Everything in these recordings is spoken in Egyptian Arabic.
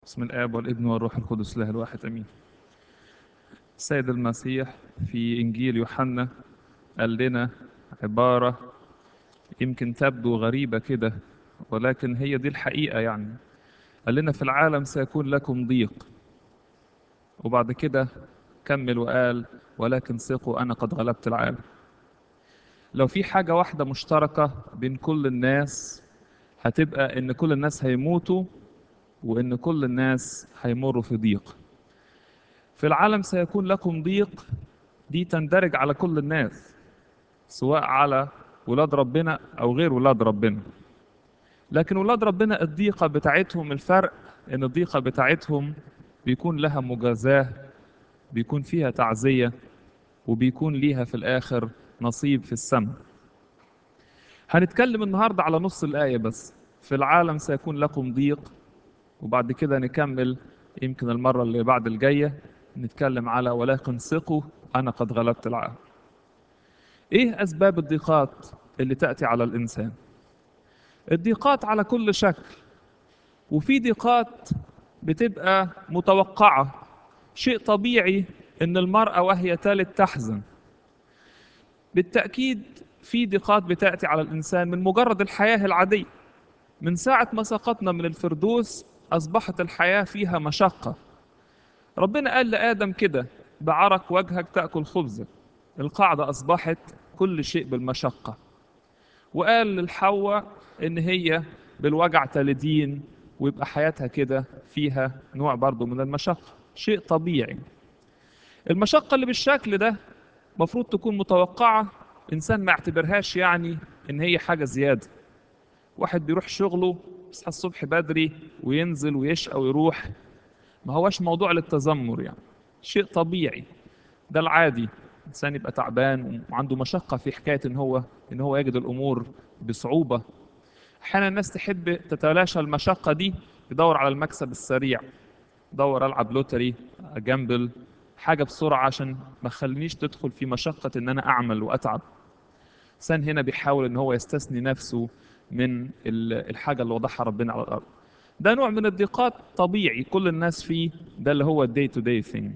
بسم الآب والابن والروح القدس الله الواحد أمين السيد المسيح في إنجيل يوحنا قال لنا عبارة يمكن تبدو غريبة كده ولكن هي دي الحقيقة يعني قال لنا في العالم سيكون لكم ضيق وبعد كده كمل وقال ولكن ثقوا أنا قد غلبت العالم لو في حاجة واحدة مشتركة بين كل الناس هتبقى إن كل الناس هيموتوا وإن كل الناس هيمروا في ضيق في العالم سيكون لكم ضيق دي تندرج على كل الناس سواء على ولاد ربنا أو غير ولاد ربنا لكن ولاد ربنا الضيقة بتاعتهم الفرق إن الضيقة بتاعتهم بيكون لها مجازاة بيكون فيها تعزية وبيكون ليها في الآخر نصيب في السماء هنتكلم النهاردة على نص الآية بس في العالم سيكون لكم ضيق وبعد كده نكمل يمكن المرة اللي بعد الجاية نتكلم على ولكن ثقوا أنا قد غلبت العالم إيه أسباب الضيقات اللي تأتي على الإنسان الضيقات على كل شكل وفي ضيقات بتبقى متوقعة شيء طبيعي إن المرأة وهي تلد تحزن بالتأكيد في ضيقات بتأتي على الإنسان من مجرد الحياة العادية من ساعة ما سقطنا من الفردوس أصبحت الحياة فيها مشقة ربنا قال لآدم كده بعرق وجهك تأكل خبزك القاعدة أصبحت كل شيء بالمشقة وقال للحواء إن هي بالوجع تلدين ويبقى حياتها كده فيها نوع برضو من المشقة شيء طبيعي المشقة اللي بالشكل ده مفروض تكون متوقعة إنسان ما يعتبرهاش يعني إن هي حاجة زيادة واحد بيروح شغله يصحى الصبح بدري وينزل ويشقى ويروح ما هوش موضوع للتذمر يعني شيء طبيعي ده العادي الانسان يبقى تعبان وعنده مشقه في حكايه ان هو ان هو يجد الامور بصعوبه احيانا الناس تحب تتلاشى المشقه دي يدور على المكسب السريع دور العب لوتري اجامبل حاجه بسرعه عشان ما تخلينيش تدخل في مشقه ان انا اعمل واتعب الانسان هنا بيحاول ان هو يستثني نفسه من الحاجة اللي وضعها ربنا على الأرض ده نوع من الضيقات طبيعي كل الناس فيه ده اللي هو الدي تو داي ثينج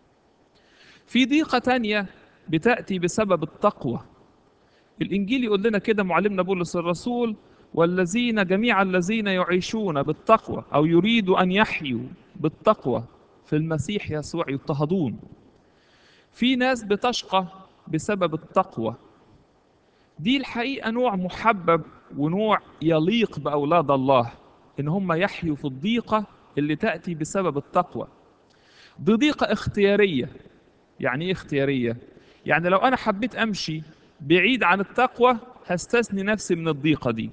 في ضيقة تانية بتأتي بسبب التقوى الإنجيل يقول لنا كده معلمنا بولس الرسول والذين جميع الذين يعيشون بالتقوى أو يريدوا أن يحيوا بالتقوى في المسيح يسوع يضطهدون في ناس بتشقى بسبب التقوى دي الحقيقة نوع محبب ونوع يليق بأولاد الله إن هم يحيوا في الضيقة اللي تأتي بسبب التقوى دي ضيقة اختيارية يعني إيه اختيارية؟ يعني لو أنا حبيت أمشي بعيد عن التقوى هستثني نفسي من الضيقة دي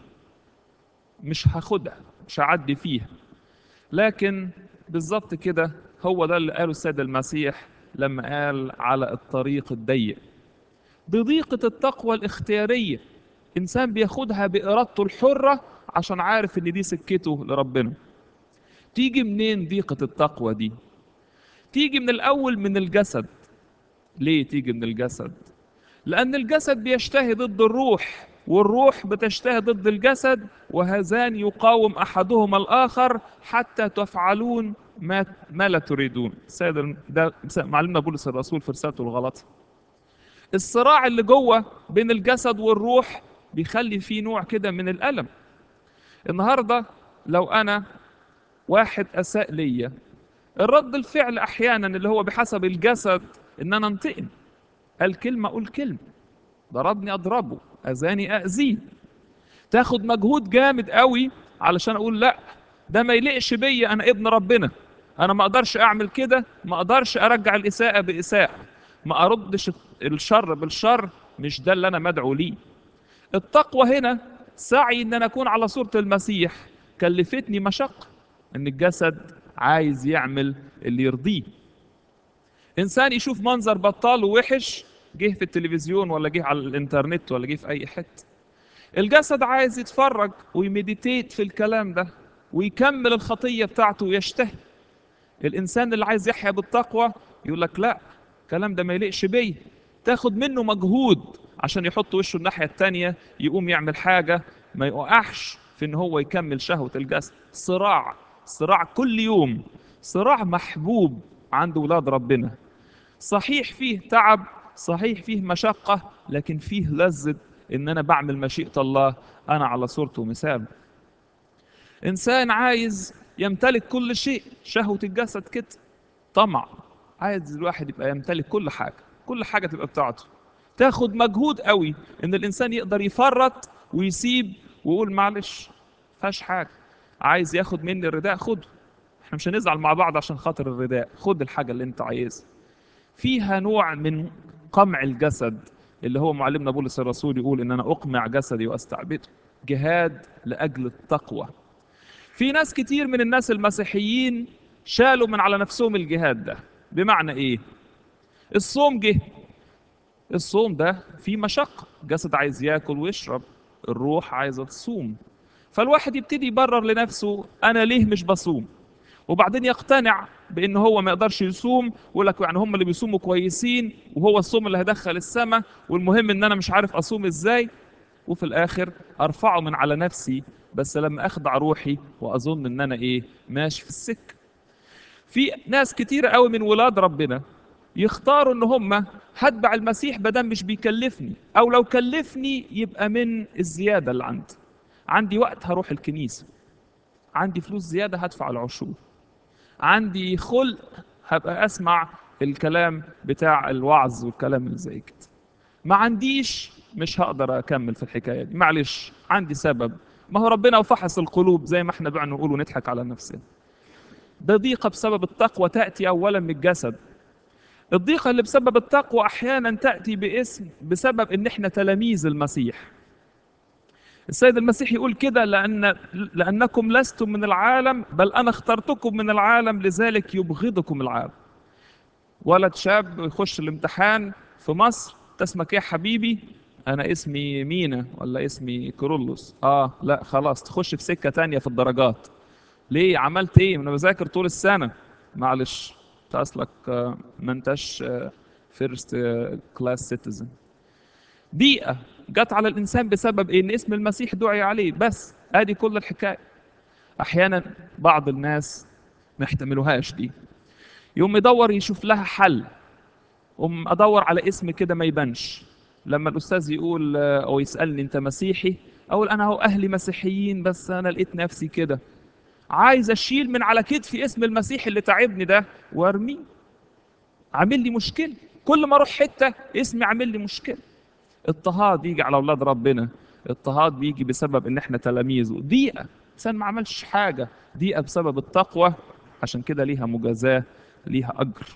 مش هاخدها مش هعدي فيها لكن بالظبط كده هو ده اللي قاله السيد المسيح لما قال على الطريق الضيق دي ضيقة التقوى الاختيارية إنسان بياخدها بإرادته الحرة عشان عارف إن دي سكته لربنا تيجي منين ضيقة التقوى دي تيجي من الأول من الجسد ليه تيجي من الجسد لأن الجسد بيشتهي ضد الروح والروح بتشتهي ضد الجسد وهذان يقاوم أحدهما الآخر حتى تفعلون ما, ما لا تريدون سيد ده معلمنا بولس الرسول في رسالته الغلط الصراع اللي جوه بين الجسد والروح بيخلي فيه نوع كده من الألم النهاردة لو أنا واحد أساء ليا الرد الفعل أحيانا اللي هو بحسب الجسد إن أنا انتقم قال كلمة أقول كلمة ضربني أضربه أذاني أأذيه تاخد مجهود جامد قوي علشان أقول لأ ده ما يليقش بيا أنا ابن ربنا أنا ما أقدرش أعمل كده ما أقدرش أرجع الإساءة بإساءة ما أردش الشر بالشر مش ده اللي أنا مدعو ليه التقوى هنا سعي ان انا اكون على صورة المسيح كلفتني مشقة ان الجسد عايز يعمل اللي يرضيه انسان يشوف منظر بطال ووحش جه في التلفزيون ولا جه على الانترنت ولا جه في اي حته الجسد عايز يتفرج ويمديتيت في الكلام ده ويكمل الخطيه بتاعته ويشتهي الانسان اللي عايز يحيا بالتقوى يقول لك لا الكلام ده ما يليقش بيا تاخد منه مجهود عشان يحط وشه الناحية التانية يقوم يعمل حاجة ما يقعش في ان هو يكمل شهوة الجسد صراع صراع كل يوم صراع محبوب عند ولاد ربنا صحيح فيه تعب صحيح فيه مشقة لكن فيه لذة إن أنا بعمل مشيئة الله أنا على صورته ومثال إنسان عايز يمتلك كل شيء شهوة الجسد كده طمع عايز الواحد يبقى يمتلك كل حاجة كل حاجة تبقى بتاعته تاخد مجهود قوي إن الإنسان يقدر يفرط ويسيب ويقول معلش فيهاش حاجة عايز ياخد مني الرداء خده احنا مش هنزعل مع بعض عشان خاطر الرداء خد الحاجة اللي انت عايزها فيها نوع من قمع الجسد اللي هو معلمنا بولس الرسول يقول ان انا اقمع جسدي واستعبده جهاد لاجل التقوى في ناس كتير من الناس المسيحيين شالوا من على نفسهم الجهاد ده بمعنى ايه الصوم جه الصوم ده فيه مشقة جسد عايز ياكل ويشرب الروح عايزة تصوم فالواحد يبتدي يبرر لنفسه انا ليه مش بصوم وبعدين يقتنع بان هو ما يقدرش يصوم ويقول لك يعني هم اللي بيصوموا كويسين وهو الصوم اللي هيدخل السماء والمهم ان انا مش عارف اصوم ازاي وفي الاخر ارفعه من على نفسي بس لما اخضع روحي واظن ان انا ايه ماشي في السكه في ناس كتير قوي من ولاد ربنا يختاروا ان هم هتبع المسيح بدل مش بيكلفني او لو كلفني يبقى من الزياده اللي عندي عندي وقت هروح الكنيسه عندي فلوس زياده هدفع العشور عندي خلق هبقى اسمع الكلام بتاع الوعظ والكلام اللي زي كده ما عنديش مش هقدر اكمل في الحكايه دي معلش عندي سبب ما هو ربنا وفحص القلوب زي ما احنا بقى نقول ونضحك على نفسنا ده ضيقه بسبب التقوى تاتي اولا من الجسد الضيقه اللي بسبب التقوى احيانا تاتي باسم بسبب ان احنا تلاميذ المسيح السيد المسيح يقول كده لأن لأنكم لستم من العالم بل أنا اخترتكم من العالم لذلك يبغضكم العالم ولد شاب يخش الامتحان في مصر اسمك ايه يا حبيبي انا اسمي مينا ولا اسمي كورولوس اه لا خلاص تخش في سكه تانية في الدرجات ليه عملت ايه انا بذاكر طول السنه معلش انت اصلك آه، ما انتش فيرست كلاس سيتيزن ضيقه جت على الانسان بسبب إيه؟ ان اسم المسيح دعي عليه بس ادي كل الحكايه احيانا بعض الناس ما يحتملوهاش دي يقوم يدور يشوف لها حل قوم ادور على اسم كده ما يبانش لما الاستاذ يقول آه، او يسالني انت مسيحي اقول انا هو اهلي مسيحيين بس انا لقيت نفسي كده عايز اشيل من على كتفي اسم المسيح اللي تعبني ده وارميه عامل لي مشكله كل ما اروح حته اسمي عامل لي مشكله اضطهاد يجي على اولاد ربنا اضطهاد بيجي بسبب ان احنا تلاميذه ضيقه انسان ما عملش حاجه ضيقه بسبب التقوى عشان كده ليها مجازاه ليها اجر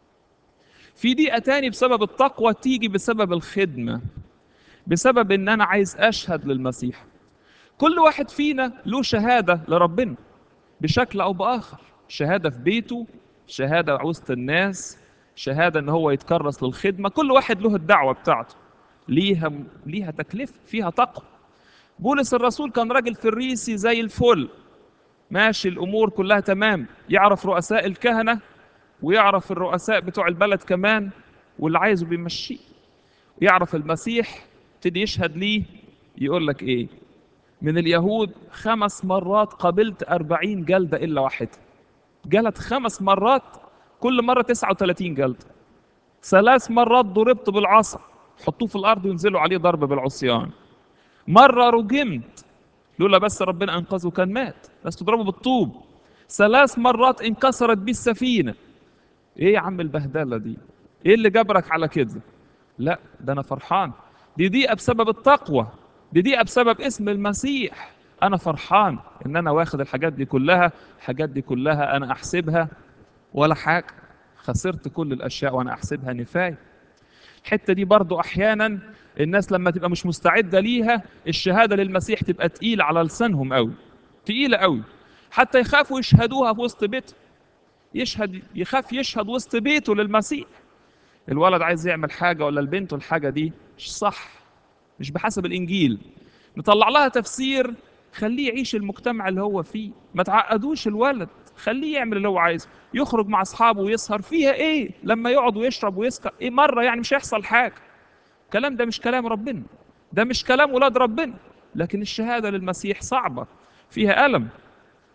في ضيقه تاني بسبب التقوى تيجي بسبب الخدمه بسبب ان انا عايز اشهد للمسيح كل واحد فينا له شهاده لربنا بشكل او باخر شهاده في بيته شهاده وسط الناس شهاده ان هو يتكرس للخدمه كل واحد له الدعوه بتاعته ليها ليها تكلفه فيها تقوى بولس الرسول كان راجل فريسي زي الفل ماشي الامور كلها تمام يعرف رؤساء الكهنه ويعرف الرؤساء بتوع البلد كمان واللي عايزه بيمشيه يعرف المسيح يبتدي يشهد ليه يقول لك ايه من اليهود خمس مرات قبلت أربعين جلدة إلا واحدة جلد خمس مرات كل مرة تسعة وثلاثين جلدة ثلاث مرات ضربت بالعصا حطوه في الأرض وينزلوا عليه ضرب بالعصيان مرة رجمت لولا بس ربنا أنقذه كان مات بس تضربه بالطوب ثلاث مرات انكسرت بيه السفينة ايه يا عم البهدلة دي ايه اللي جبرك على كده لا ده انا فرحان دي ضيقة بسبب التقوى دي ضيقة بسبب اسم المسيح انا فرحان ان انا واخد الحاجات دي كلها الحاجات دي كلها انا احسبها ولا حاجة خسرت كل الاشياء وانا احسبها نفاية الحتة دي برضو احيانا الناس لما تبقى مش مستعدة ليها الشهادة للمسيح تبقى تقيلة على لسانهم قوي تقيلة قوي حتى يخافوا يشهدوها في وسط بيتهم يشهد يخاف يشهد وسط بيته للمسيح الولد عايز يعمل حاجة ولا البنت الحاجة دي مش صح مش بحسب الإنجيل نطلع لها تفسير خليه يعيش المجتمع اللي هو فيه ما تعقدوش الولد خليه يعمل اللي هو عايزه يخرج مع أصحابه ويسهر فيها إيه لما يقعد ويشرب ويسكر إيه مرة يعني مش هيحصل حاجة الكلام ده مش كلام ربنا ده مش كلام ولاد ربنا لكن الشهادة للمسيح صعبة فيها ألم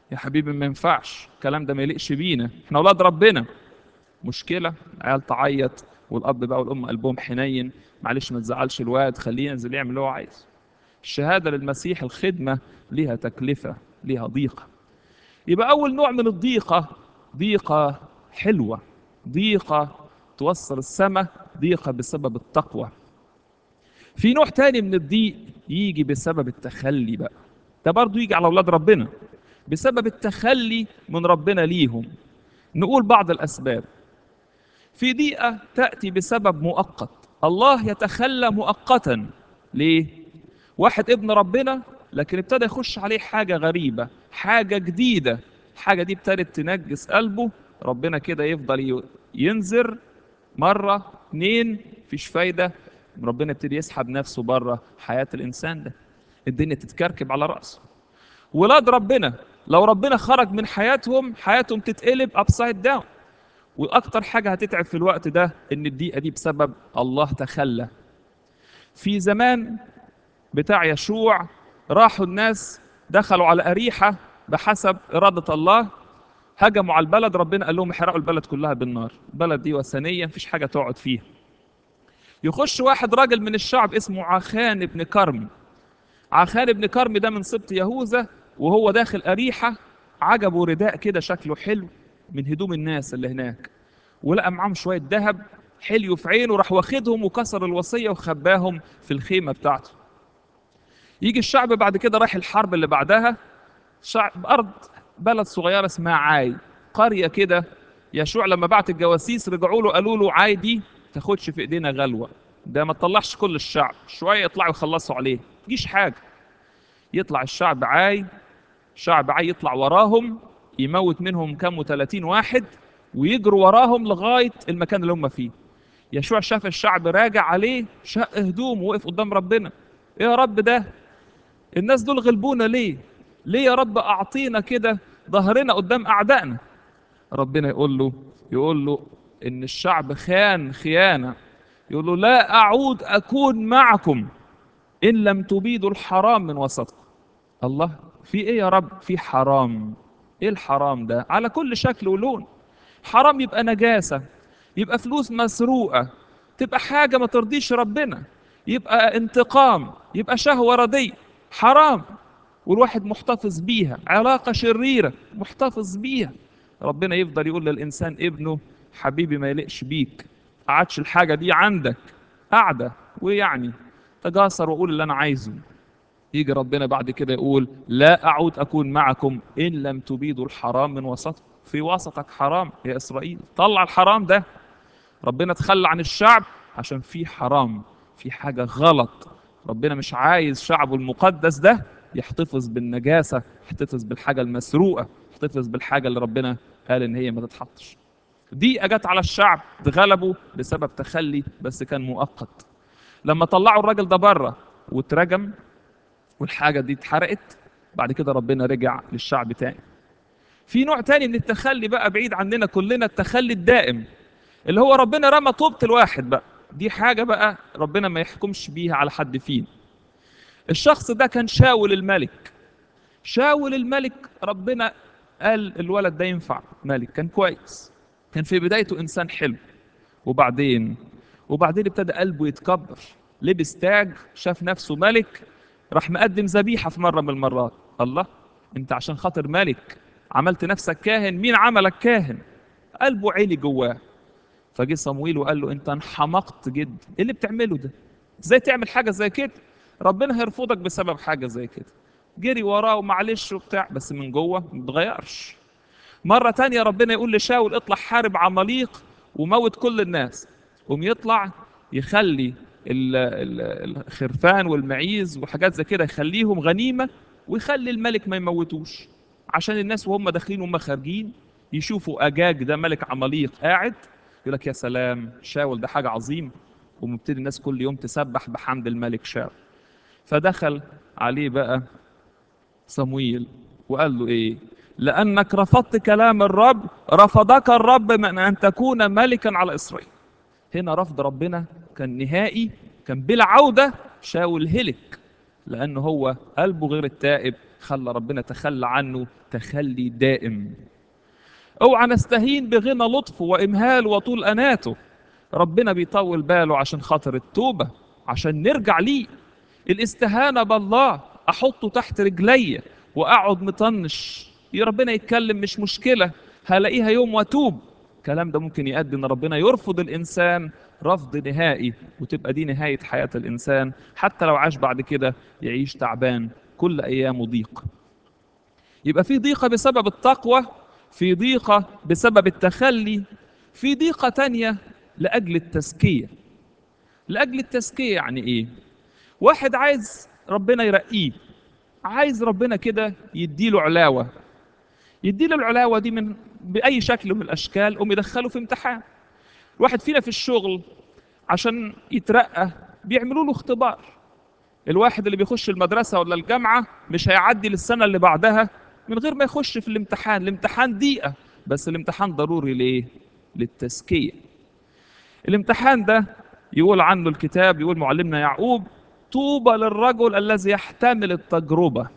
يا حبيبي ما ينفعش الكلام ده ما يليقش بينا احنا اولاد ربنا مشكله عيال تعيط والاب بقى والام قلبهم حنين معلش ما تزعلش الواد خليه ينزل يعمل اللي هو عايزه الشهاده للمسيح الخدمه ليها تكلفه ليها ضيقه يبقى اول نوع من الضيقه ضيقه حلوه ضيقه توصل السماء ضيقه بسبب التقوى في نوع تاني من الضيق يجي بسبب التخلي بقى ده برضه يجي على اولاد ربنا بسبب التخلي من ربنا ليهم نقول بعض الاسباب في ضيقه تاتي بسبب مؤقت الله يتخلى مؤقتا ليه واحد ابن ربنا لكن ابتدى يخش عليه حاجه غريبه حاجه جديده الحاجه دي ابتدت تنجس قلبه ربنا كده يفضل ي- ينذر مره اتنين مفيش فايده ربنا يبتدي يسحب نفسه بره حياه الانسان ده الدنيا تتكركب على راسه ولاد ربنا لو ربنا خرج من حياتهم حياتهم تتقلب ابسايد داون واكتر حاجه هتتعب في الوقت ده ان الضيقه دي بسبب الله تخلى في زمان بتاع يشوع راحوا الناس دخلوا على أريحة بحسب إرادة الله هجموا على البلد ربنا قال لهم احرقوا البلد كلها بالنار البلد دي وثنية مفيش حاجة تقعد فيها يخش واحد راجل من الشعب اسمه عخان بن كرم عخان بن كرم ده من سبط يهوذا وهو داخل أريحة عجبه رداء كده شكله حلو من هدوم الناس اللي هناك ولقى معاهم شوية ذهب حليوا في عينه راح واخدهم وكسر الوصية وخباهم في الخيمة بتاعته يجي الشعب بعد كده رايح الحرب اللي بعدها شعب أرض بلد صغيرة اسمها عاي قرية كده يشوع لما بعت الجواسيس رجعوا له قالوا له عاي دي تاخدش في ايدينا غلوة ده ما تطلعش كل الشعب شوية يطلعوا يخلصوا عليه تجيش حاجة يطلع الشعب عاي شعب عاي يطلع وراهم يموت منهم كام وثلاثين واحد ويجروا وراهم لغاية المكان اللي هم فيه يشوع شاف الشعب راجع عليه شق هدوم ووقف قدام ربنا ايه يا رب ده الناس دول غلبونا ليه ليه يا رب اعطينا كده ظهرنا قدام اعدائنا ربنا يقول له يقول له ان الشعب خان خيانه يقول له لا اعود اكون معكم ان لم تبيدوا الحرام من وسطكم الله في ايه يا رب في حرام ايه الحرام ده على كل شكل ولون حرام يبقى نجاسه يبقى فلوس مسروقه تبقى حاجه ما ترضيش ربنا يبقى انتقام يبقى شهوه رديه حرام والواحد محتفظ بيها علاقه شريره محتفظ بيها ربنا يفضل يقول للانسان ابنه حبيبي ما يلقش بيك قعدش الحاجه دي عندك قاعده ويعني تجاسر واقول اللي انا عايزه يجي ربنا بعد كده يقول لا اعود اكون معكم ان لم تبيدوا الحرام من وسطكم في وسطك حرام يا اسرائيل طلع الحرام ده ربنا تخلى عن الشعب عشان في حرام في حاجه غلط ربنا مش عايز شعبه المقدس ده يحتفظ بالنجاسه يحتفظ بالحاجه المسروقه يحتفظ بالحاجه اللي ربنا قال ان هي ما تتحطش دي اجت على الشعب اتغلبوا بسبب تخلي بس كان مؤقت لما طلعوا الراجل ده بره واترجم والحاجه دي اتحرقت بعد كده ربنا رجع للشعب تاني في نوع تاني من التخلي بقى بعيد عننا كلنا التخلي الدائم اللي هو ربنا رمى طوبة الواحد بقى دي حاجة بقى ربنا ما يحكمش بيها على حد فينا الشخص ده كان شاول الملك شاول الملك ربنا قال الولد ده ينفع ملك كان كويس كان في بدايته إنسان حلو وبعدين وبعدين ابتدى قلبه يتكبر لبس تاج شاف نفسه ملك راح مقدم ذبيحة في مرة من المرات الله انت عشان خاطر ملك عملت نفسك كاهن مين عملك كاهن قلبه عالي جواه فجه صمويل وقال له انت انحمقت جدا ايه اللي بتعمله ده ازاي تعمل حاجه زي كده ربنا هيرفضك بسبب حاجه زي كده جري وراه ومعلش وبتاع بس من جوه ما اتغيرش مره تانية ربنا يقول لشاول اطلع حارب عماليق وموت كل الناس قوم يطلع يخلي ال- ال- الخرفان والمعيز وحاجات زي كده يخليهم غنيمه ويخلي الملك ما يموتوش عشان الناس وهم داخلين وهم خارجين يشوفوا اجاج ده ملك عماليق قاعد يقول لك يا سلام شاول ده حاجه عظيمه ومبتدي الناس كل يوم تسبح بحمد الملك شاول فدخل عليه بقى صمويل وقال له ايه لانك رفضت كلام الرب رفضك الرب من ان تكون ملكا على اسرائيل هنا رفض ربنا كان نهائي كان بلا عوده شاول هلك لان هو قلبه غير التائب خلى ربنا تخلى عنه تخلي دائم اوعى نستهين بغنى لطفه وامهاله وطول اناته ربنا بيطول باله عشان خاطر التوبه عشان نرجع ليه الاستهانه بالله احطه تحت رجلي واقعد مطنش يا ربنا يتكلم مش مشكله هلاقيها يوم واتوب الكلام ده ممكن يؤدي ان ربنا يرفض الانسان رفض نهائي وتبقى دي نهايه حياه الانسان حتى لو عاش بعد كده يعيش تعبان كل ايامه ضيق يبقى في ضيقه بسبب التقوى في ضيقه بسبب التخلي في ضيقه تانية لاجل التزكيه لاجل التزكيه يعني ايه واحد عايز ربنا يرقيه عايز ربنا كده يديله علاوه يديله العلاوه دي من باي شكل من الاشكال قوم يدخله في امتحان واحد فينا في الشغل عشان يترقى بيعملوا له اختبار الواحد اللي بيخش المدرسه ولا الجامعه مش هيعدي للسنه اللي بعدها من غير ما يخش في الامتحان الامتحان دقيقه بس الامتحان ضروري ليه للتزكيه الامتحان ده يقول عنه الكتاب يقول معلمنا يعقوب طوبى للرجل الذي يحتمل التجربه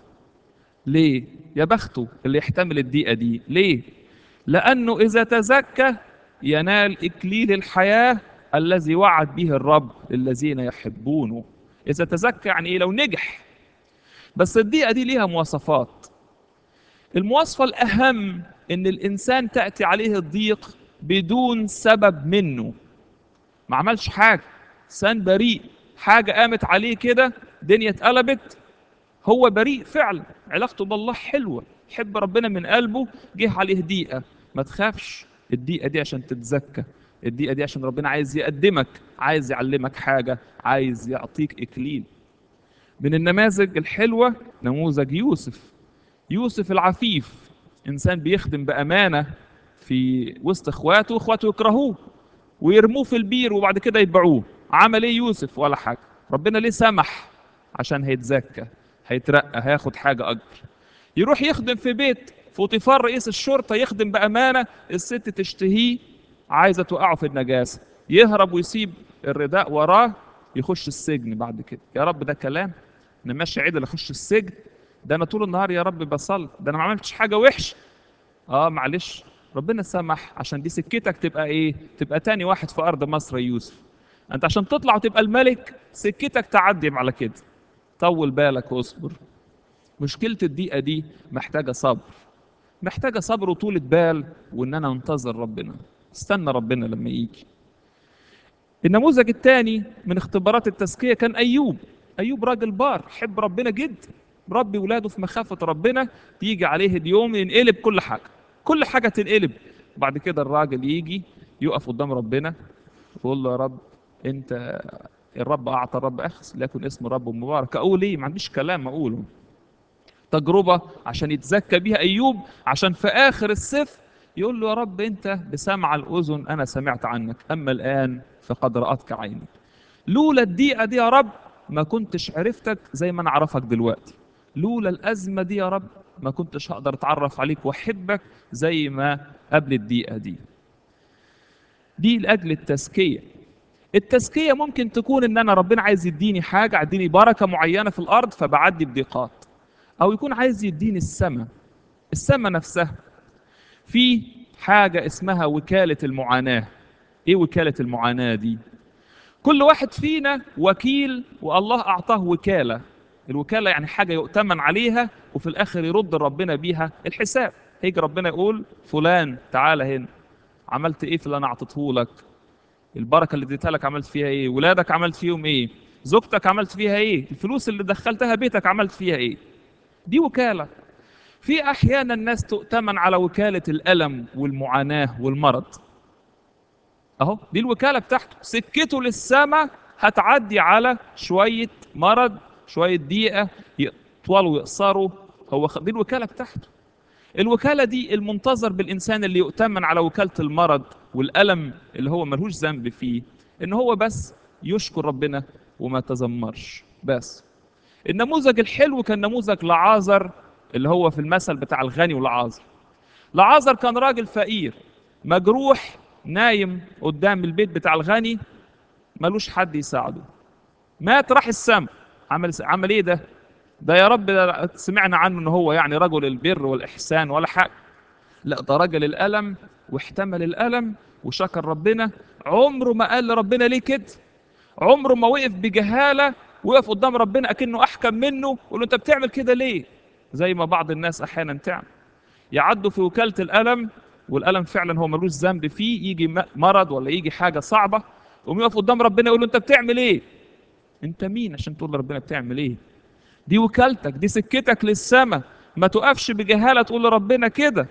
ليه يا بخته اللي يحتمل الدقيقه دي ليه لانه اذا تزكى ينال اكليل الحياه الذي وعد به الرب للذين يحبونه اذا تزكى يعني ايه لو نجح بس الدقيقه دي ليها مواصفات المواصفه الاهم ان الانسان تاتي عليه الضيق بدون سبب منه ما عملش حاجه انسان بريء حاجه قامت عليه كده دنيا اتقلبت هو بريء فعلا علاقته بالله حلوه يحب ربنا من قلبه جه عليه دقيقه ما تخافش الدقيقه دي عشان تتزكى الدقيقه دي عشان ربنا عايز يقدمك عايز يعلمك حاجه عايز يعطيك اكليل من النماذج الحلوه نموذج يوسف يوسف العفيف انسان بيخدم بامانه في وسط اخواته واخواته يكرهوه ويرموه في البير وبعد كده يتبعوه عمل ايه يوسف ولا حاجه ربنا ليه سمح عشان هيتزكى هيترقى هياخد حاجه اكبر يروح يخدم في بيت فوطيفار رئيس الشرطه يخدم بامانه الست تشتهيه عايزه توقعه في النجاسه يهرب ويسيب الرداء وراه يخش السجن بعد كده يا رب ده كلام نمشي عدل اخش السجن ده انا طول النهار يا رب بصلي ده انا ما عملتش حاجه وحشه اه معلش ربنا سمح عشان دي سكتك تبقى ايه تبقى تاني واحد في ارض مصر يا يوسف انت عشان تطلع وتبقى الملك سكتك تعدي على كده طول بالك واصبر مشكلة الدقيقة دي محتاجة صبر محتاجة صبر وطولة بال وإن أنا أنتظر ربنا استنى ربنا لما يجي النموذج الثاني من اختبارات التزكية كان أيوب أيوب راجل بار حب ربنا جدا مربي ولاده في مخافة ربنا تيجي عليه اليوم ينقلب كل حاجة كل حاجة تنقلب بعد كده الراجل يجي يقف قدام ربنا يقول له يا رب انت الرب اعطى الرب اخذ لكن اسم الرب مبارك اقول ايه ما عنديش كلام اقوله تجربه عشان يتزكى بيها ايوب عشان في اخر السفر يقول له يا رب انت بسمع الاذن انا سمعت عنك اما الان فقد راتك عيني لولا الدقيقه دي يا رب ما كنتش عرفتك زي ما انا اعرفك دلوقتي لولا الازمه دي يا رب ما كنتش هقدر اتعرف عليك واحبك زي ما قبل الدقيقه دي دي لاجل التزكيه التزكيه ممكن تكون ان انا ربنا عايز يديني حاجه يديني بركه معينه في الارض فبعدي بضيقات او يكون عايز يديني السماء السماء نفسها في حاجه اسمها وكاله المعاناه ايه وكاله المعاناه دي كل واحد فينا وكيل والله اعطاه وكاله الوكاله يعني حاجه يؤتمن عليها وفي الاخر يرد ربنا بيها الحساب هيجي ربنا يقول فلان تعالى هنا عملت ايه في اللي انا اعطيته لك البركه اللي اديتها لك عملت فيها ايه ولادك عملت فيهم ايه زوجتك عملت فيها ايه الفلوس اللي دخلتها بيتك عملت فيها ايه دي وكاله في احيانا الناس تؤتمن على وكاله الالم والمعاناه والمرض اهو دي الوكاله بتاعته سكته للسماء هتعدي على شويه مرض شويه ضيقه يطولوا ويقصروا هو دي الوكاله بتاعته الوكاله دي المنتظر بالانسان اللي يؤتمن على وكاله المرض والالم اللي هو ملهوش ذنب فيه ان هو بس يشكر ربنا وما تذمرش بس النموذج الحلو كان نموذج لعازر اللي هو في المثل بتاع الغني والعازر لعازر كان راجل فقير مجروح نايم قدام البيت بتاع الغني ملوش حد يساعده مات راح السما عمل عمل ايه ده ده يا رب ده سمعنا عنه ان هو يعني رجل البر والاحسان ولا حاجه لا ده رجل الالم واحتمل الالم وشكر ربنا عمره ما قال لربنا ليه كده عمره ما وقف بجهاله وقف قدام ربنا اكنه احكم منه ويقول له انت بتعمل كده ليه زي ما بعض الناس احيانا تعمل يعدوا في وكاله الالم والالم فعلا هو ملوش ذنب فيه يجي م- مرض ولا يجي حاجه صعبه يقوم يقف قدام ربنا يقول له انت بتعمل ايه انت مين عشان تقول لربنا بتعمل ايه دي وكالتك دي سكتك للسماء ما تقفش بجهاله تقول لربنا كده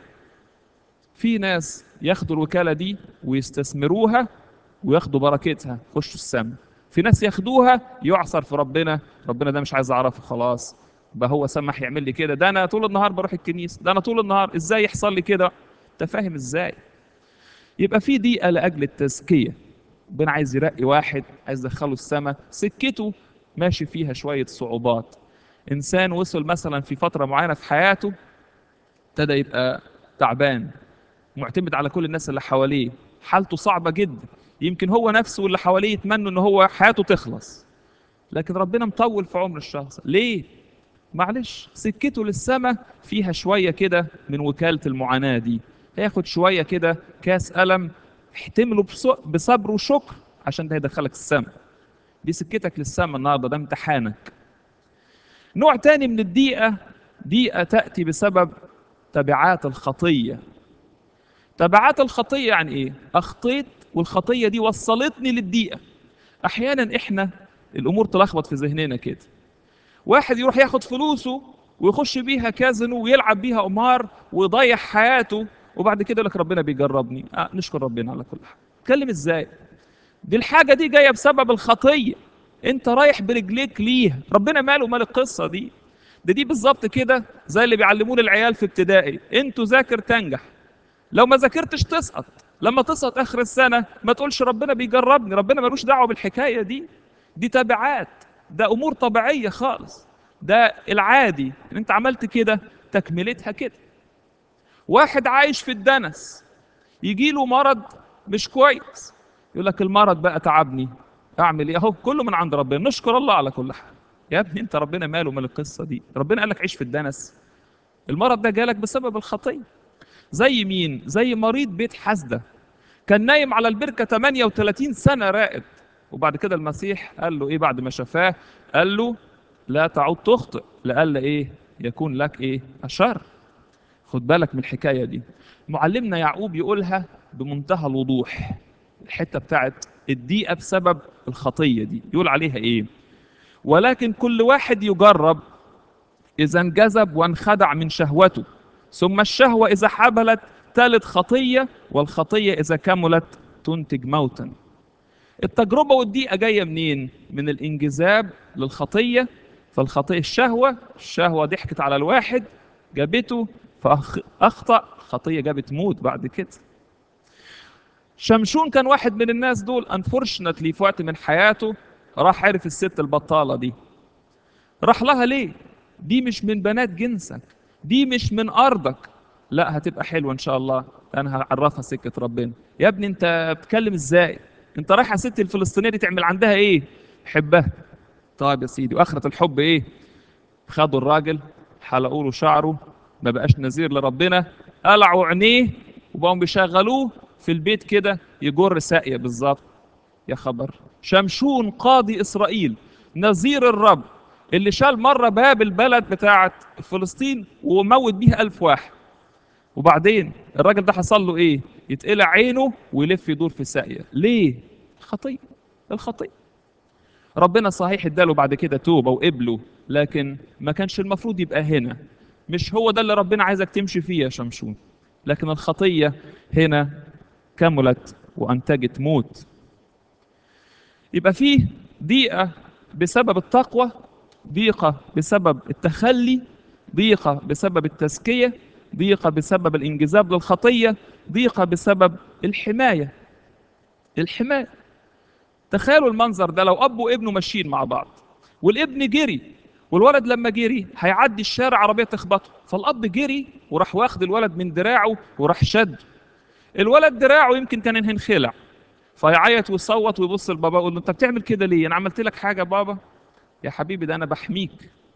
في ناس ياخدوا الوكاله دي ويستثمروها وياخدوا بركتها يخشوا السماء في ناس ياخدوها يعصر في ربنا ربنا ده مش عايز اعرفه خلاص بقى هو سمح يعمل لي كده ده انا طول النهار بروح الكنيسه ده انا طول النهار ازاي يحصل لي كده انت فاهم ازاي يبقى في ضيقه لاجل التزكيه ربنا عايز يرقي واحد عايز يدخله السماء سكته ماشي فيها شويه صعوبات انسان وصل مثلا في فتره معينه في حياته ابتدى يبقى تعبان معتمد على كل الناس اللي حواليه حالته صعبه جدا يمكن هو نفسه واللي حواليه يتمنوا ان هو حياته تخلص لكن ربنا مطول في عمر الشخص ليه معلش سكته للسماء فيها شويه كده من وكاله المعاناه دي هياخد شويه كده كاس الم احتمله بص- بصبر وشكر عشان ده هيدخلك السماء دي سكتك للسماء النهارده ده امتحانك نوع تاني من الضيقه ضيقه تاتي بسبب تبعات الخطيه تبعات الخطيه يعني ايه اخطيت والخطيه دي وصلتني للضيقه احيانا احنا الامور تلخبط في ذهننا كده واحد يروح ياخد فلوسه ويخش بيها كازينو ويلعب بيها قمار ويضيع حياته وبعد كده يقول لك ربنا بيجربني آه نشكر ربنا على كل حال اتكلم ازاي دي الحاجه دي جايه بسبب الخطيه انت رايح برجليك ليها ربنا ماله مال القصه دي ده دي بالظبط كده زي اللي بيعلموه العيال في ابتدائي انتوا ذاكر تنجح لو ما ذاكرتش تسقط لما تسقط اخر السنه ما تقولش ربنا بيجربني ربنا ملوش دعوه بالحكايه دي دي تبعات ده امور طبيعيه خالص ده العادي ان انت عملت كده تكملتها كده واحد عايش في الدنس يجي له مرض مش كويس يقول لك المرض بقى تعبني اعمل ايه اهو كله من عند ربنا نشكر الله على كل حال يا ابني انت ربنا ماله مال القصه دي ربنا قال لك عيش في الدنس المرض ده جالك بسبب الخطيه زي مين زي مريض بيت حسده كان نايم على البركه 38 سنه راقد وبعد كده المسيح قال له ايه بعد ما شفاه قال له لا تعود تخطئ لألا ايه يكون لك ايه اشر خد بالك من الحكايه دي معلمنا يعقوب يقولها بمنتهى الوضوح الحته بتاعت الضيقه بسبب الخطيه دي يقول عليها ايه ولكن كل واحد يجرب اذا انجذب وانخدع من شهوته ثم الشهوه اذا حبلت تلد خطيه والخطيه اذا كملت تنتج موتا التجربه والضيقه جايه منين من الانجذاب للخطيه فالخطيه الشهوه الشهوه ضحكت على الواحد جابته فاخطا خطيه جابت موت بعد كده شمشون كان واحد من الناس دول انفورشنتلي في وقت من حياته راح عرف الست البطاله دي راح لها ليه دي مش من بنات جنسك دي مش من ارضك لا هتبقى حلوه ان شاء الله انا هعرفها سكه ربنا يا ابني انت بتتكلم ازاي انت رايح ست الفلسطينيه دي تعمل عندها ايه حبها طيب يا سيدي واخره الحب ايه خدوا الراجل حلقوا له شعره ما بقاش نذير لربنا قلعوا عينيه وبقوا بيشغلوه في البيت كده يجر ساقيه بالظبط يا خبر شمشون قاضي اسرائيل نذير الرب اللي شال مره باب البلد بتاعه فلسطين وموت بيها ألف واحد وبعدين الراجل ده حصل له ايه يتقلع عينه ويلف يدور في ساقيه ليه الخطيه الخطيه ربنا صحيح اداله بعد كده توبه وقبله لكن ما كانش المفروض يبقى هنا مش هو ده اللي ربنا عايزك تمشي فيه يا شمشون لكن الخطيه هنا كملت وانتجت موت يبقى فيه ضيقه بسبب التقوى ضيقه بسبب التخلي ضيقه بسبب التزكيه ضيقه بسبب الانجذاب للخطيه ضيقه بسبب الحمايه الحمايه تخيلوا المنظر ده لو اب وابنه ماشيين مع بعض والابن جري والولد لما جري هيعدي الشارع عربيه تخبطه فالاب جري وراح واخد الولد من دراعه وراح شد الولد دراعه يمكن كان هينخلع فيعيط ويصوت ويبص لبابا يقول له انت بتعمل كده ليه انا عملت لك حاجه بابا يا حبيبي ده انا بحميك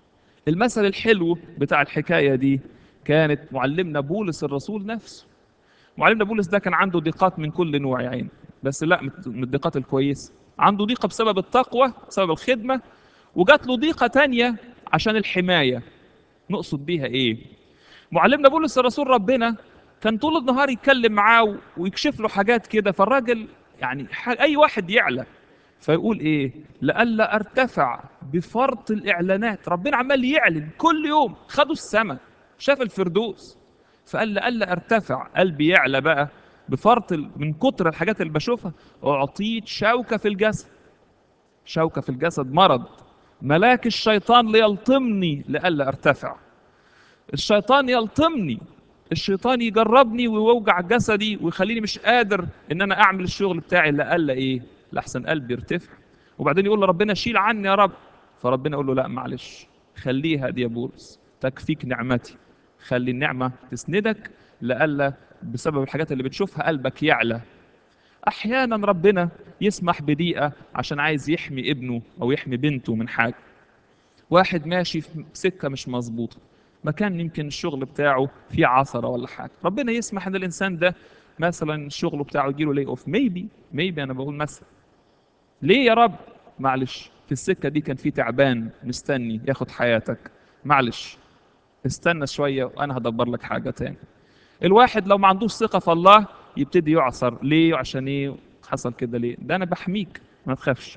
المثل الحلو بتاع الحكاية دي كانت معلمنا بولس الرسول نفسه معلمنا بولس ده كان عنده ضيقات من كل نوع يا عيني بس لا من الضيقات الكويسة عنده ضيقة بسبب التقوى بسبب الخدمة وجات له ضيقة تانية عشان الحماية نقصد بيها ايه معلمنا بولس الرسول ربنا كان طول النهار يتكلم معاه ويكشف له حاجات كده فالراجل يعني اي واحد يعلى فيقول ايه لئلا ارتفع بفرط الاعلانات ربنا عمال يعلن كل يوم خدوا السماء شاف الفردوس فقال لئلا ارتفع قلبي يعلى بقى بفرط من كتر الحاجات اللي بشوفها اعطيت شوكه في الجسد شوكه في الجسد مرض ملاك الشيطان ليلطمني لئلا ارتفع الشيطان يلطمني الشيطان يجربني ويوجع جسدي ويخليني مش قادر ان انا اعمل الشغل بتاعي لألا ايه لحسن قلبي يرتفع وبعدين يقول لربنا شيل عني يا رب فربنا يقول له لا معلش خليها دي يا بولس تكفيك نعمتي خلي النعمة تسندك لألا بسبب الحاجات اللي بتشوفها قلبك يعلى أحيانا ربنا يسمح بضيقة عشان عايز يحمي ابنه أو يحمي بنته من حاجة واحد ماشي في سكة مش مظبوطة مكان يمكن الشغل بتاعه فيه عثرة ولا حاجة ربنا يسمح ان الانسان ده مثلا الشغل بتاعه يجيله لي اوف ميبي ميبي انا بقول مثلا ليه يا رب معلش في السكة دي كان في تعبان مستني ياخد حياتك معلش استنى شوية وانا هدبر لك حاجة تاني الواحد لو ما عندوش ثقة في الله يبتدي يعصر ليه عشان ايه حصل كده ليه ده انا بحميك ما تخافش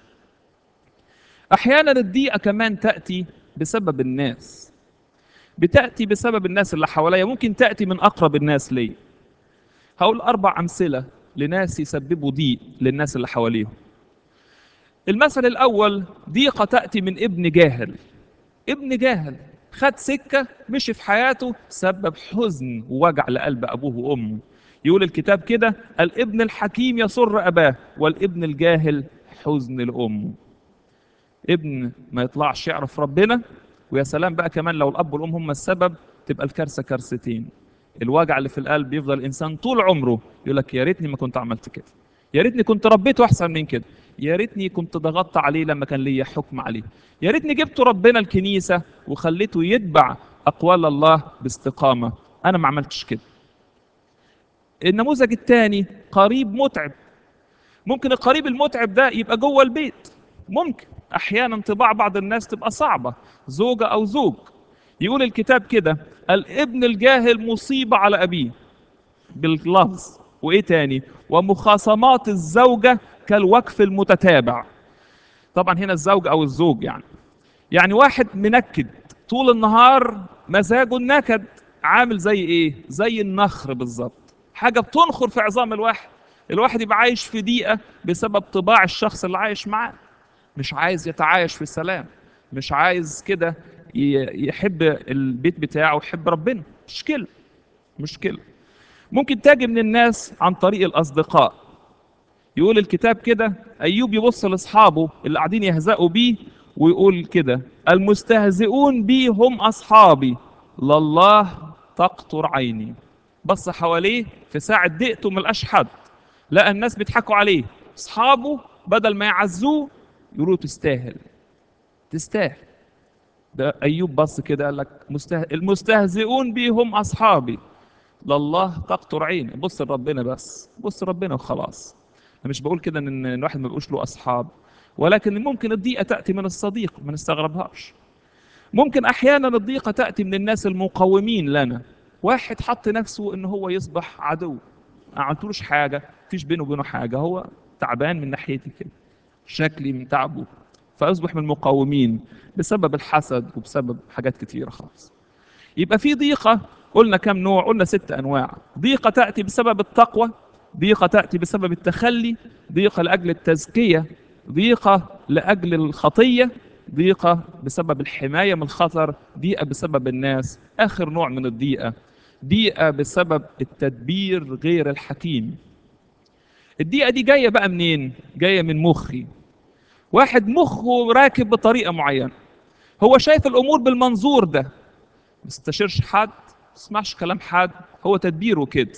احيانا الضيقة كمان تأتي بسبب الناس بتأتي بسبب الناس اللي حواليا ممكن تأتي من أقرب الناس لي هقول أربع أمثلة لناس يسببوا ضيق للناس اللي حواليهم المثل الأول ضيقة تأتي من ابن جاهل ابن جاهل خد سكة مشي في حياته سبب حزن ووجع لقلب أبوه وأمه يقول الكتاب كده الابن الحكيم يسر أباه والابن الجاهل حزن لأمه ابن ما يطلعش يعرف ربنا ويا سلام بقى كمان لو الاب والام هم السبب تبقى الكارثه كارثتين الوجع اللي في القلب يفضل الانسان طول عمره يقول لك يا ريتني ما كنت عملت كده يا ريتني كنت ربيته احسن من كده يا ريتني كنت ضغطت عليه لما كان ليا حكم عليه يا ريتني جبت ربنا الكنيسه وخليته يتبع اقوال الله باستقامه انا ما عملتش كده النموذج الثاني قريب متعب ممكن القريب المتعب ده يبقى جوه البيت ممكن احيانا طباع بعض الناس تبقى صعبه زوجه او زوج يقول الكتاب كده الابن الجاهل مصيبه على ابيه باللفظ وايه تاني ومخاصمات الزوجه كالوقف المتتابع طبعا هنا الزوج او الزوج يعني يعني واحد منكد طول النهار مزاجه النكد عامل زي ايه زي النخر بالظبط حاجه بتنخر في عظام الواحد الواحد يبقى عايش في ضيقه بسبب طباع الشخص اللي عايش معاه مش عايز يتعايش في السلام مش عايز كده يحب البيت بتاعه ويحب ربنا مشكلة مشكلة ممكن تاجي من الناس عن طريق الأصدقاء يقول الكتاب كده أيوب يبص لأصحابه اللي قاعدين يهزأوا بيه ويقول كده المستهزئون بي هم أصحابي لله تقطر عيني بص حواليه في ساعة ضيقته ملقاش حد لقى الناس بيضحكوا عليه أصحابه بدل ما يعزوه يقولوا تستاهل تستاهل ده ايوب بص كده قال لك مسته... المستهزئون بي هم اصحابي لله تقطر عيني بص لربنا بس بص لربنا وخلاص انا مش بقول كده ان الواحد ما بيبقوش له اصحاب ولكن ممكن الضيقه تاتي من الصديق ما نستغربهاش ممكن احيانا الضيقه تاتي من الناس المقومين لنا واحد حط نفسه ان هو يصبح عدو ما عملتلوش حاجه مفيش بينه وبينه حاجه هو تعبان من ناحيتي كده شكلي من تعبه فاصبح من المقاومين بسبب الحسد وبسبب حاجات كتيره خالص يبقى في ضيقه قلنا كم نوع قلنا ست انواع ضيقه تاتي بسبب التقوى ضيقه تاتي بسبب التخلي ضيقه لاجل التزكيه ضيقه لاجل الخطيه ضيقه بسبب الحمايه من الخطر ضيقه بسبب الناس اخر نوع من الضيقه ضيقه بسبب التدبير غير الحكيم الضيقه دي جايه بقى منين جايه من مخي واحد مخه راكب بطريقه معينه هو شايف الامور بالمنظور ده ما استشيرش حد ما يسمعش كلام حد هو تدبيره كده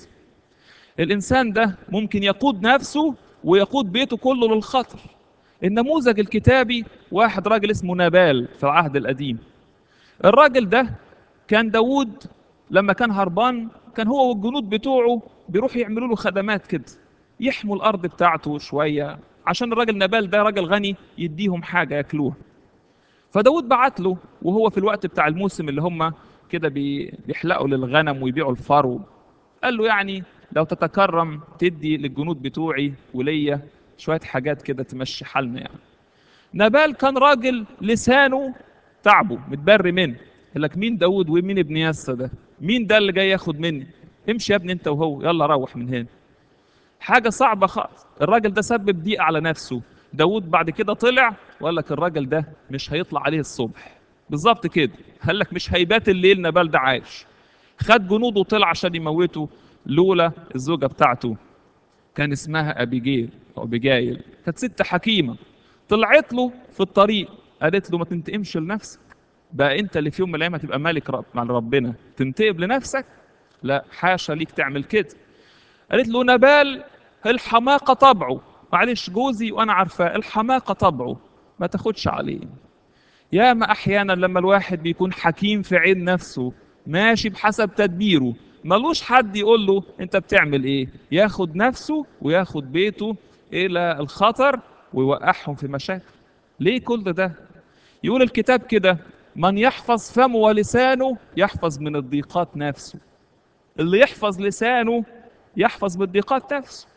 الانسان ده ممكن يقود نفسه ويقود بيته كله للخطر النموذج الكتابي واحد راجل اسمه نابال في العهد القديم الراجل ده كان داوود لما كان هربان كان هو والجنود بتوعه بيروحوا يعملوا له خدمات كده يحموا الارض بتاعته شويه عشان الراجل نبال ده راجل غني يديهم حاجه ياكلوها فداود بعت له وهو في الوقت بتاع الموسم اللي هم كده بي- بيحلقوا للغنم ويبيعوا الفرو قال له يعني لو تتكرم تدي للجنود بتوعي وليا شويه حاجات كده تمشي حالنا يعني نبال كان راجل لسانه تعبه متبري منه قال لك مين داود ومين ابن ياسا ده مين ده اللي جاي ياخد مني امشي يا ابني انت وهو يلا روح من هنا حاجة صعبة خالص الراجل ده سبب ضيق على نفسه داود بعد كده طلع وقال لك الراجل ده مش هيطلع عليه الصبح بالظبط كده قال لك مش هيبات الليل نبال ده عايش خد جنوده وطلع عشان يموته لولا الزوجة بتاعته كان اسمها أبيجيل أو أبيجايل كانت ست حكيمة طلعت له في الطريق قالت له ما تنتقمش لنفسك بقى انت اللي في يوم من الايام هتبقى ملك رب مع ربنا تنتقم لنفسك لا حاشا ليك تعمل كده قالت له نبال الحماقة طبعه معلش جوزي وانا عارفاه الحماقة طبعه ما تاخدش عليه ياما احيانا لما الواحد بيكون حكيم في عين نفسه ماشي بحسب تدبيره ملوش حد يقول له انت بتعمل ايه ياخد نفسه وياخد بيته الى الخطر ويوقعهم في مشاكل ليه كل ده يقول الكتاب كده من يحفظ فمه ولسانه يحفظ من الضيقات نفسه اللي يحفظ لسانه يحفظ بالضيقات نفسه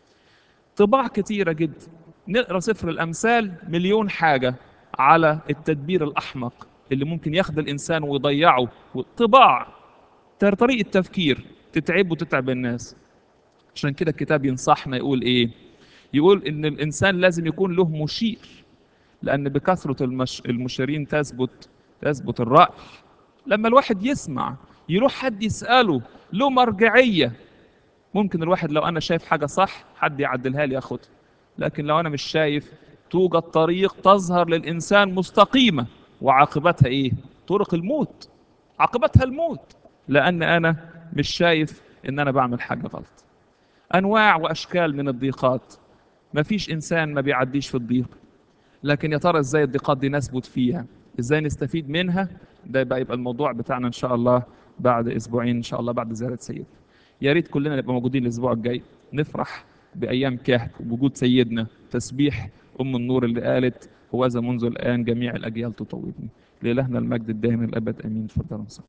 طباع كتيرة جدا نقرا سفر الأمثال مليون حاجة على التدبير الأحمق اللي ممكن ياخد الإنسان ويضيعه طباع تر- طريقة تفكير تتعب وتتعب الناس عشان كده الكتاب ينصحنا يقول إيه يقول إن الإنسان لازم يكون له مشير لأن بكثرة المش... المشيرين تثبت تثبت الرأي لما الواحد يسمع يروح حد يسأله له مرجعية ممكن الواحد لو أنا شايف حاجة صح حد يعدلها لي ياخدها لكن لو أنا مش شايف توجد طريق تظهر للإنسان مستقيمة وعاقبتها إيه؟ طرق الموت عاقبتها الموت لأن أنا مش شايف إن أنا بعمل حاجة غلط أنواع وأشكال من الضيقات مفيش إنسان ما بيعديش في الضيق لكن يا ترى ازاي الضيقات دي نثبت فيها ازاي نستفيد منها ده بقى يبقى الموضوع بتاعنا ان شاء الله بعد اسبوعين ان شاء الله بعد زياره سيد يا ريت كلنا نبقى موجودين الاسبوع الجاي نفرح بايام كهف وبوجود سيدنا تسبيح ام النور اللي قالت هو ذا منذ الان جميع الاجيال تطوبني لالهنا المجد الدائم الابد امين تفضلوا